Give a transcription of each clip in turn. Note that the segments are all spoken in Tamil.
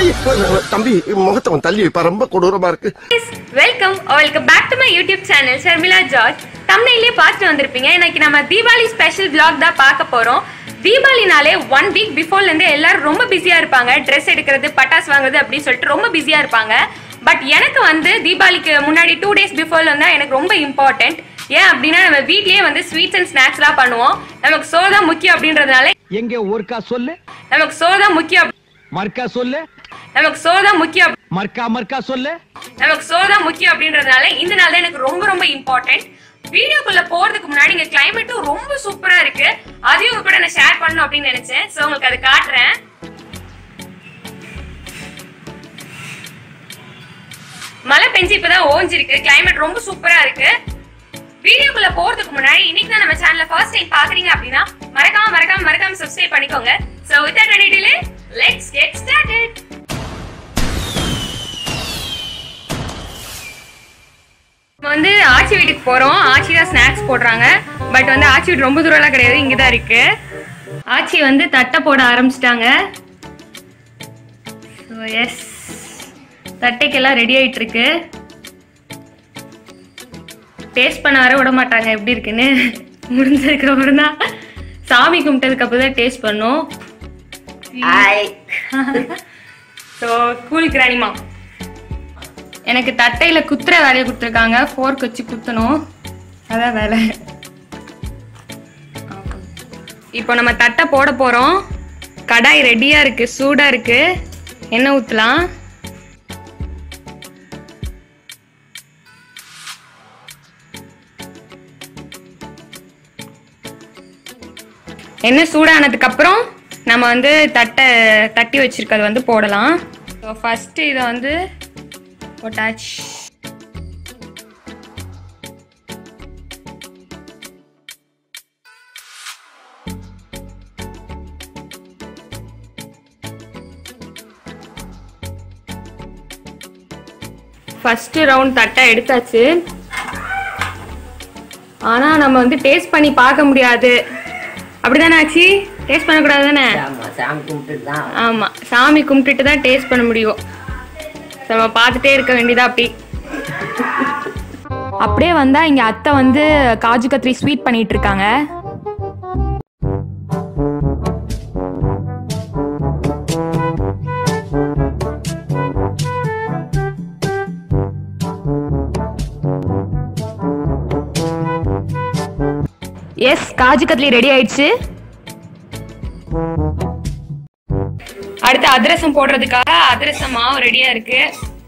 தம்பி முகத்தை அவன் தள்ளி வைப்பா ரொம்ப கொடூரமா இருக்கு welcome welcome back to my YouTube channel Sharmila George தமிழ்லயே பார்த்துட்டு வந்திருப்பீங்க இன்னைக்கு நம்ம தீபாவளி ஸ்பெஷல் vlog தான் பார்க்க போறோம் தீபாவளினாலே ஒன் வீக் பிஃபோர்ல இருந்து எல்லாரும் ரொம்ப பிஸியா இருப்பாங்க ட்ரெஸ் எடுக்கிறது பட்டாசு வாங்குறது அப்படின்னு சொல்லிட்டு ரொம்ப பிஸியா இருப்பாங்க பட் எனக்கு வந்து தீபாவளிக்கு முன்னாடி டூ டேஸ் பிஃபோர்ல இருந்தா எனக்கு ரொம்ப இம்பார்ட்டன்ட் ஏன் அப்படின்னா நம்ம வீட்லயே வந்து ஸ்வீட்ஸ் அண்ட் ஸ்நாக்ஸ்லாம் பண்ணுவோம் நமக்கு சோறு தான் முக்கியம் அப்படின்றதுனால எங்க ஒருக்கா சொல்லு நமக்கு சோறு தான் முக்கியம் மர்க்கா சொல்லு நமக்கு சோறு தான் முக்கியம் மர்க்கா மர்க்கா சொல்லு நமக்கு சோறு தான் முக்கியம் அப்படின்றதுனால இந்த நாள் தான் எனக்கு ரொம்ப ரொம்ப இம்பார்ட்டன்ட் வீடியோக்குள்ள போறதுக்கு முன்னாடி இங்க கிளைமேட்டும் ரொம்ப சூப்பரா இருக்கு அதையும் உங்க கூட நான் ஷேர் பண்ணணும் அப்படின்னு நினைச்சேன் சோ உங்களுக்கு அதை காட்டுறேன் மழை பெஞ்சு இப்பதான் ஓஞ்சிருக்கு கிளைமேட் ரொம்ப சூப்பரா இருக்கு வீடியோக்குள்ள போறதுக்கு முன்னாடி இன்னைக்கு தான் நம்ம சேனலை ஃபர்ஸ்ட் டைம் பாக்குறீங்க அப்படின்னா மறக்காம மறக்காம மறக்காம சப்ஸ்கிரைப் பண்ணிக்கோங்க so without any delay let's get started நம்ம வந்து ஆச்சி வீட்டுக்கு போறோம் ஆச்சி தான் ஸ்நாக்ஸ் போடுறாங்க பட் வந்து ஆச்சி வீடு ரொம்ப தூரம்லாம் கிடையாது இங்க தான் இருக்கு ஆச்சி வந்து தட்டை போட ஆரம்பிச்சிட்டாங்க ஸோ எஸ் தட்டைக்கெல்லாம் ரெடி ஆயிட்டு இருக்கு டேஸ்ட் பண்ண வர விட மாட்டாங்க எப்படி இருக்குன்னு முடிஞ்சதுக்கு அப்புறம் தான் சாமி கும்பிட்டதுக்கு அப்புறம் தான் டேஸ்ட் பண்ணோம் ஸோ கூல் கிராணிமா எனக்கு தட்டையில குத்துற வேலையை கொடுத்துருக்காங்க ஃபோர்க் வச்சு குத்தணும் அதான் வேலை இப்போ நம்ம தட்டை போட போறோம் கடாய் ரெடியா இருக்கு சூடா இருக்கு எண்ணெய் ஊத்தலாம் எண்ணெய் சூடானதுக்கு அப்புறம் நம்ம வந்து தட்டை தட்டி வச்சிருக்கிறது வந்து போடலாம் ஸோ ஃபர்ஸ்ட் இதை வந்து போட்டாச்சு ஃபர்ஸ்ட் ரவுண்ட் தட்டை எடுத்தாச்சு ஆனா நம்ம வந்து டேஸ்ட் பண்ணி பார்க்க முடியாது அப்படிதானே ஆச்சு டேஸ்ட் பண்ணக்கூடாது தானே ஆமா சாமி கும்பிட்டு தான் ஆமா சாமி கும்பிட்டுட்டு தான் டேஸ்ட் பண்ண முடியும் நம்ம பார்த்துட்டே இருக்க வேண்டியதா அப்படி அப்படியே வந்தா இங்க அத்தை வந்து காஜு கத்திரி ஸ்வீட் பண்ணிட்டு இருக்காங்க எஸ் காஜு கத்லி ரெடி ஆயிடுச்சு அடுத்து அதிரசம் போடுறதுக்காக அதிரசம் மாவு ரெடியா இருக்கு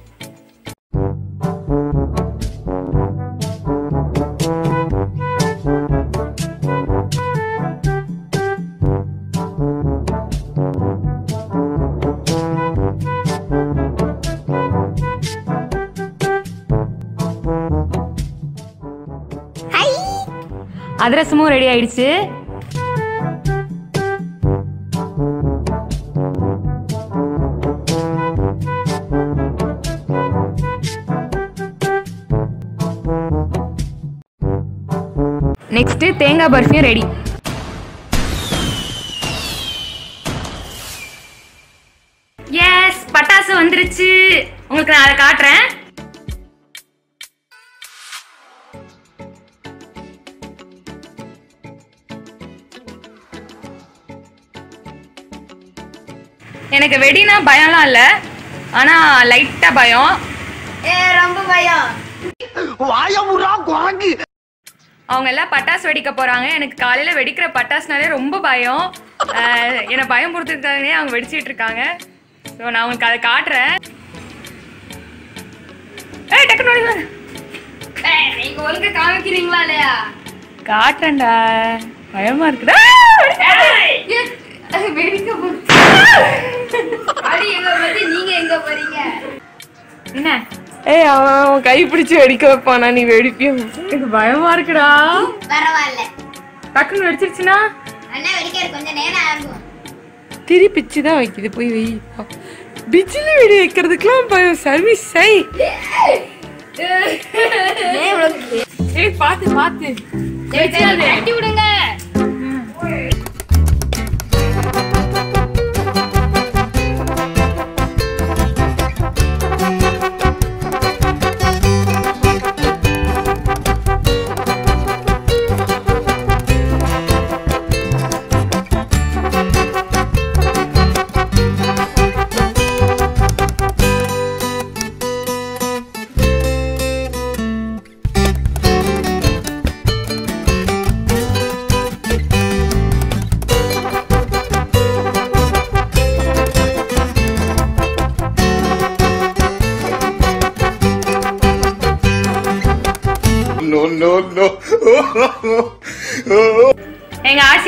அதிரசமும் ரெடி ஆயிடுச்சு நெக்ஸ்ட் தேங்காய் பர்ஃபியும் ரெடி எஸ் பட்டாசு வந்துருச்சு உங்களுக்கு நான் அதை காட்டுறேன் எனக்கு வெடினா பயம்லாம் இல்ல ஆனா லைட்டா பயம் வாயமுறா குரங்கு அவங்க எல்லாம் பட்டாசு வெடிக்க போறாங்க எனக்கு காலையில வெடிக்கிற பட்டாசுனாலே ரொம்ப பயம் அஹ், என்னை பயம் பொறுத்துருக்காங்கன்னே அவங்க வெடிச்சிட்டு இருக்காங்க ஸோ நான் உங்களுக்கு அதை காட்டுறேன் ஏய் டக்குனு ஓடி வா. நீங்க ஒழுங்கா காமிக்கிறீங்களா இல்லையா காட்டுறேன்டா பயமா இருக்குடா வெடிக்க போகுது அடி எங்க பத்தி நீங்க எங்க போறீங்க என்ன ஏய் அவன் அவன் கை பிடிச்சு வெடிக்க வைப்பானா நீ வெடிப்பியும் எனக்கு பயமா இருக்குடா பரவாயில்ல டக்குன்னு வெடிச்சிருச்சுன்னா அண்ணா வெடிக்கிறது கொஞ்சம் நேரம் ஆகும் திரி பிச்சு தான் வைக்குது போய் வை பிஜிலி வெடி வைக்கிறதுக்கெல்லாம் பயம் சர்வீஸ் சை ஏய் பாத்து பாத்து தட்டி விடுங்க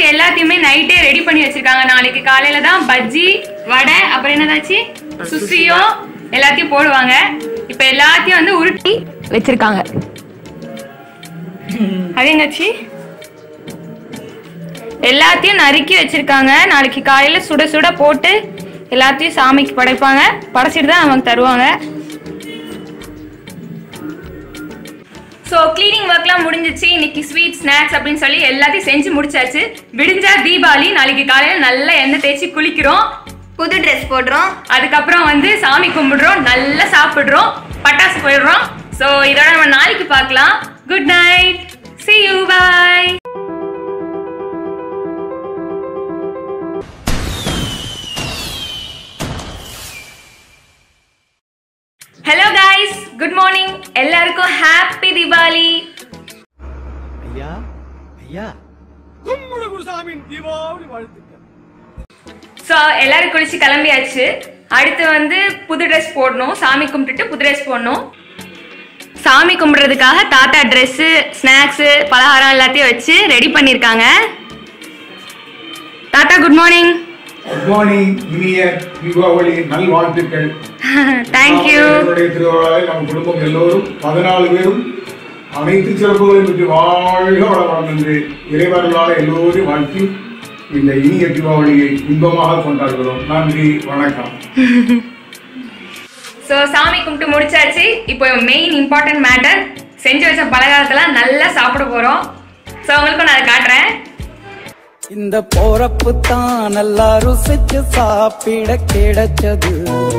எல்லாத்தையுமே நைட்டே ரெடி பண்ணி வச்சிருக்காங்க நாளைக்கு காலையில தான் பஜ்ஜி வடை அப்புறம் என்னதாச்சு சுசியோ எல்லாத்தையும் போடுவாங்க இப்ப எல்லாத்தையும் வந்து உருட்டி வச்சிருக்காங்க அது என்னாச்சு எல்லாத்தையும் நறுக்கி வச்சிருக்காங்க நாளைக்கு காலையில சுட சுட போட்டு எல்லாத்தையும் சாமிக்கு படைப்பாங்க படைச்சிட்டு தான் நமக்கு தருவாங்க ஸோ க்ளீனிங் ஒர்க்லாம் முடிஞ்சிச்சு இன்னைக்கு ஸ்வீட் ஸ்நாக்ஸ் அப்படின்னு சொல்லி எல்லாத்தையும் செஞ்சு முடிச்சாச்சு விடிஞ்சா தீபாவளி நாளைக்கு காலையில நல்லா எண்ணெய் தேய்ச்சி குளிக்கிறோம் புது ட்ரெஸ் போடுறோம் அதுக்கப்புறம் வந்து சாமி கும்பிடுறோம் நல்லா சாப்பிடுறோம் பட்டாசு போயிடுறோம் ஸோ இதோட நம்ம நாளைக்கு பார்க்கலாம் good night see you bye hello guys good morning எல்லாருக்கும் ஹாப்பி தீபாவளி ஐயா ஐயா ஸோ எல்லாரும் குளிச்சு கிளம்பியாச்சு அடுத்து வந்து புது ட்ரெஸ் போடணும் சாமி கும்பிட்டுட்டு புது ட்ரெஸ் போடணும் சாமி கும்பிடுறதுக்காக தாத்தா ட்ரெஸ்ஸு ஸ்நாக்ஸு பலகாரம் எல்லாத்தையும் வச்சு ரெடி பண்ணியிருக்காங்க தாத்தா குட் மார்னிங் குட் மார்னிங் இனிய தீபாவளி நல்வாழ்த்துக்கள் தேங்க்யூ என்னுடைய திருவிழாவில் நம் குடும்பம் எல்லோரும் பதினாலு பேரும் அனைத்து சிறப்புகளையும் பெற்று வாழ்க வளம் என்று இறைவர்களால் எல்லோரும் வாழ்த்தி இந்த இனிய தீபாவளியை இன்பமாக கொண்டாடுகிறோம் நன்றி வணக்கம் ஸோ சாமி கும்பிட்டு முடிச்சாச்சு இப்போ மெயின் இம்பார்ட்டன்ட் மேட்டர் செஞ்சு வச்ச பலகாரத்தெல்லாம் நல்லா சாப்பிட போகிறோம் ஸோ உங்களுக்கும் நான் அதை காட்டுறேன் இந்த போறப்பு தான் நல்லா ருசிச்சு சாப்பிட கிடைச்சது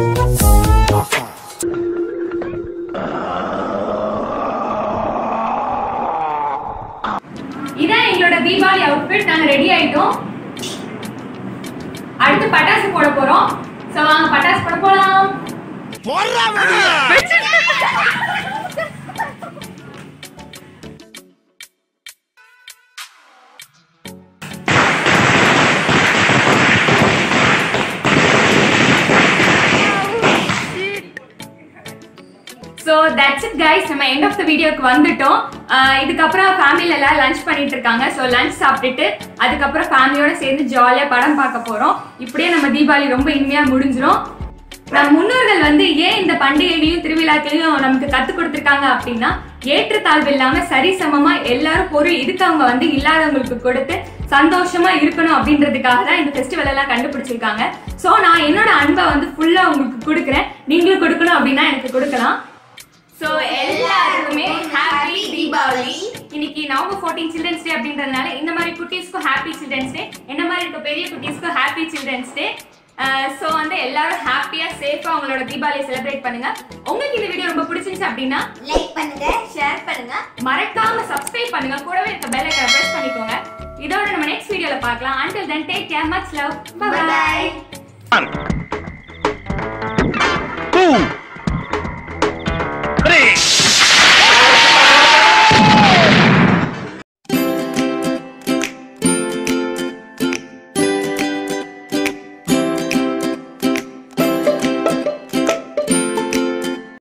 இதான் எங்களோட தீபாவளி அவுட்ஃபிட் நாங்க ரெடி ஆயிட்டோம் அடுத்து பட்டாசு போட போறோம் சோ வாங்க பட்டாசு போட போலாம் ஸோ தட்ஸ் இட் கைஸ் நம்ம எண்ட் ஆஃப் த வீடியோக்கு வந்துட்டோம் ஆஹ் இதுக்கப்புறம் ஃபேமிலியில் எல்லாரும் லஞ்ச் பண்ணிட்டு இருக்காங்க ஸோ லஞ்ச் சாப்பிட்டுட்டு அதுக்கப்புறம் ஃபேமிலியோட சேர்ந்து ஜாலியாக படம் பார்க்க போகிறோம் இப்படியே நம்ம தீபாவளி ரொம்ப இனிமையாக முடிஞ்சிரும் நம் முன்னோர்கள் வந்து ஏன் இந்த பண்டிகைகளையும் திருவிழாக்களையும் நமக்கு கத்து கொடுத்துருக்காங்க அப்படின்னா ஏற்றத்தாழ்வு இல்லாம சரிசமமா எல்லாரும் பொருள் இருக்கவங்க வந்து இல்லாதவங்களுக்கு கொடுத்து சந்தோஷமா இருக்கணும் அப்படின்றதுக்காக தான் இந்த ஃபெஸ்டிவல் எல்லாம் கண்டுபிடிச்சிருக்காங்க சோ நான் என்னோட அன்பை வந்து ஃபுல்லா உங்களுக்கு கொடுக்குறேன் நீங்களும் கொடுக்கணும் அப்படின்னா எனக்கு கொடுக்கலாம் சோ எல்லாருக்குமே ஹாப்பி தீபாவளி இன்னைக்கு நவம்பர் ஃபோர்டீன் சில்ட்ரன்ஸ் டே அப்படின்றதுனால இந்த மாதிரி குட்டீஸ்க்கும் ஹாப்பி சில்ட்ரன்ஸ் டே என்ன மாதிரி இருக்க பெரிய குட்டீஸ்க்கும் ஹாப்பி சில்ட்ரன்ஸ் டே ஸோ வந்து எல்லாரும் ஹாப்பியா சேஃபா உங்களோட தீபாவளியை செலிப்ரேட் பண்ணுங்க உங்களுக்கு இந்த வீடியோ ரொம்ப பிடிச்சிருந்துச்சு அப்படின்னா லைக் பண்ணுங்க ஷேர் பண்ணுங்க மறக்காம சப்ஸ்கிரைப் பண்ணுங்க கூடவே இருக்க பெல் ஐக்கனை பிரஸ் பண்ணிக்கோங்க இதோட நம்ம நெக்ஸ்ட் வீடியோல பார்க்கலாம் until then take care much love bye Bye bye bye.